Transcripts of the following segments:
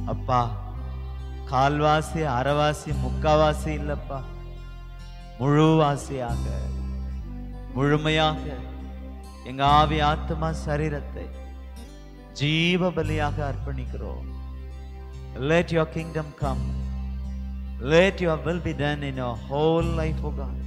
அப்பா கால்வாசி அரைவாசி முக்காவாசி இல்லப்பா முழுவாசியாக முழுமையாக எங்க ஆவி ஆத்மா சரீரத்தை ஜீவ பலியாக அர்ப்பணிக்கிறோம் let your kingdom come let your will be done in your whole life oh god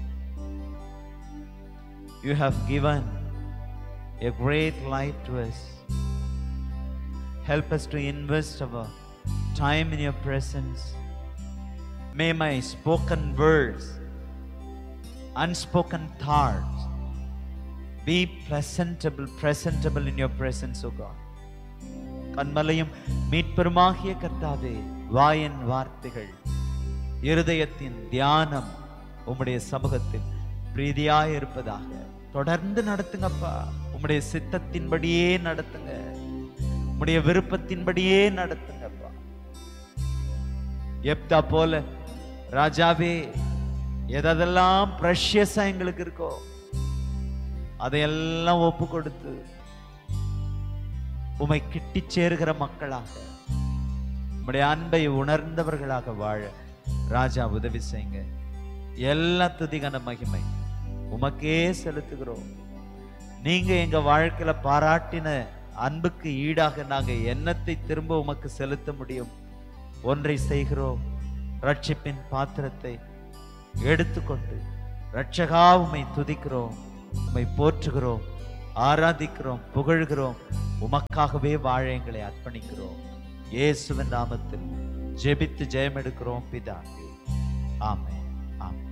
you have given a great life to us help us to invest our time in your presence may my spoken words unspoken thoughts be presentable presentable in your presence oh god கண்மலையும் மீட்பெருமாகிய கர்த்தாவே வாயின் வார்த்தைகள் இருதயத்தின் தியானம் உம்முடைய சமூகத்தில் பிரீதியாய் இருப்பதாக தொடர்ந்து நடத்துங்கப்பா உம்முடைய சித்தத்தின்படியே நடத்துங்க உம்முடைய விருப்பத்தின்படியே நடத்துங்கப்பா எப்தா போல ராஜாவே எதெல்லாம் ப்ரஷியஸா எங்களுக்கு இருக்கோ அதையெல்லாம் ஒப்பு கொடுத்து உமை கிட்டி சேருகிற மக்களாக உம்முடைய அன்பை உணர்ந்தவர்களாக வாழ ராஜா உதவி செய்யுங்க எல்லா துதிகன மகிமை உமக்கே செலுத்துகிறோம் நீங்க எங்க வாழ்க்கையில பாராட்டின அன்புக்கு ஈடாக நாங்க எண்ணத்தை திரும்ப உமக்கு செலுத்த முடியும் ஒன்றை செய்கிறோம் ரட்சிப்பின் பாத்திரத்தை எடுத்துக்கொண்டு ரட்சகா உம்மை துதிக்கிறோம் உம்மை போற்றுகிறோம் ஆராதிக்கிறோம் புகழ்கிறோம் உமக்காகவே வாழ எங்களை அர்ப்பணிக்கிறோம் இயேசுவின் நாமத்தில் ஜெபித்து ஜெயம் எடுக்கிறோம் பிதாவே ஆமென் ஆமென்